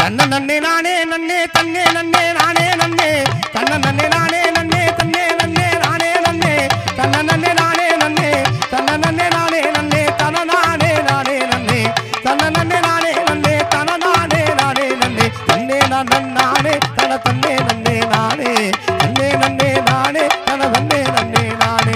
தன்ன நன்னே நானே நன்னே தன்னே நன்னே நானே நன்னே தன்ன நன்னே நானே நன்னே தன்னே நன்னே நானே நன்னே தன்ன நன்னே நானே நன்னே தன்ன நன்னே நானே நன்னே தன நானே நானே நன்னே தன்ன நன்னே நானே நன்னே தன நானே நானே நன்னே தன்னே நான் நானே தன தன்னே நன்னே நானே தன்னே நன்னே நானே தன தன்னே நன்னே நானே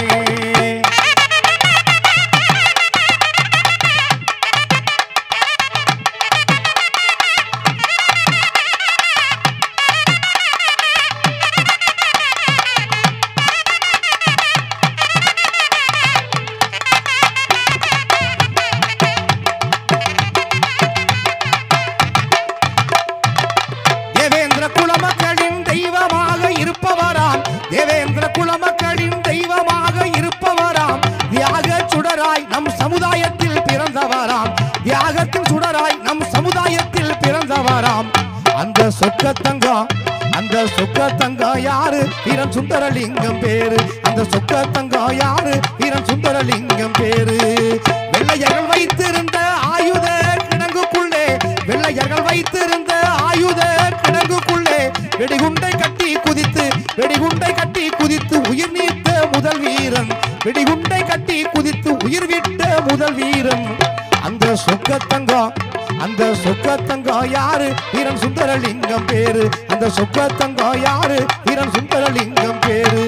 தேவேந்திர குலமக்களின் தெய்வமாக இருப்பவராம் தேவேந்திர குலமக்களின் தெய்வமாக இருப்பவராம் தியாக சுடராய் நம் சமுதாயத்தில் பிறந்தவராம் தியாகத்தின் சுடராய் நம் சமுதாயத்தில் பிறந்தவராம் அந்த சொக்கத்தங்கம் அந்த சொக்கத்தங்கம் யாரு வீரன் சுந்தரலிங்கம் பேரு அந்த சொக்கத்தங்கம் யாரு வீரன் சுந்தரலிங்கம் பேரு வெள்ளையர்கள் வைத்திருந்த ஆயுத கிடங்குக்குள்ளே வெள்ளையர்கள் வைத்திருந்த ஆயுத கிடங்குக்குள்ளே வெடிகுண்டை கட்டி குதித்து வெடிகுண்டை கட்டி குதித்து உயிர் நீத்த முதல் வீரன் வெடிகுண்டை கட்டி குதித்து உயிர் விட்ட முதல் வீரன் அந்த சொக்கத்தங்கம் அந்த சொக்கத்தங்கம் யாரு வீரன் சுந்தரலிங்கம் பேரு அந்த சொக்கத்தங்கம் யாரு வீரன் சுந்தரலிங்கம் பேரு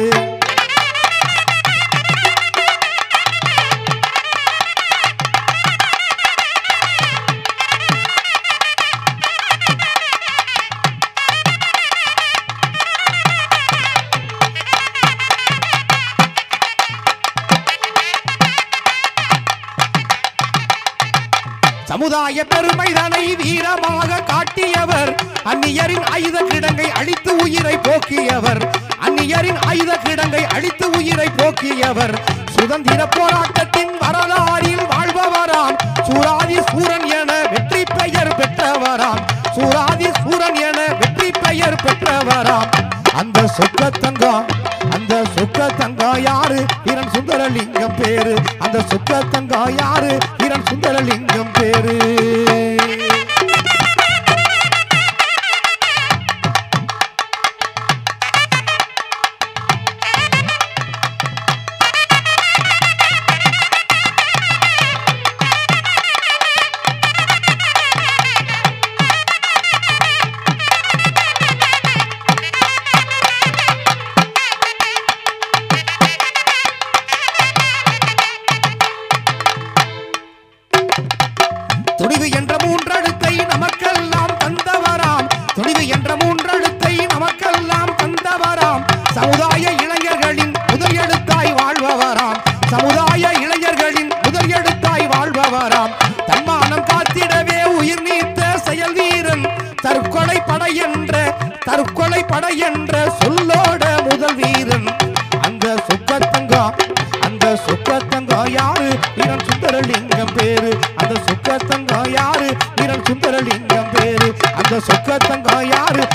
சமுதாய பெருமைதனை வீரமாக காட்டியவர் அந்நியரின் ஆயுத கிடங்கை அழித்து உயிரை போக்கியவர் அந்நியரின் ஆயுத கிடங்கை அழித்து உயிரை போக்கியவர் சுதந்திர போராட்டத்தின் வரலாறில் வாழ்பவராம் சூராதி சூரன் என வெற்றி பெயர் பெற்றவராம் சூராதி சூரன் என வெற்றி பெயர் பெற்றவராம் அந்த சொக்கத்தங்கம் அந்த சொக்கத்தங்கம் யாரு வீரன் சுந்தரலிங்கம் பேரு அந்த சொக்கத்தங்கம் யாரு வீரன் சுந்தரலிங்கம் பேரு துணிவு என்ற மூன்றெழுத்தை நமக்கெல்லாம் தந்தவராம் துணிவு என்ற மூன்றெழுத்தை நமக்கெல்லாம் தந்தவராம் சமுதாய இளைஞர்களின் முதல் எழுத்தாய் வாழ்பவராம் சமுதாய இளைஞர்களின் முதல் எழுத்தாய் வாழ்பவராம் தன்மானம் காத்திடவே உயிர் நீத்த செயல் வீரன் தற்கொலை படை என்ற தற்கொலை படை என்ற சொல்லோட முதல் வீரன் அந்த சுக்கத்தங்கம் அந்த சுக்கத்தங்கம் யாரு வீரன் சுந்தரலிங்கம் பேரு அந்த சுக்கத்தங்கம் யாரு வீரன் சுந்தரலிங்கம் பேரு அந்த சொக்கத்தங்கம் யாரு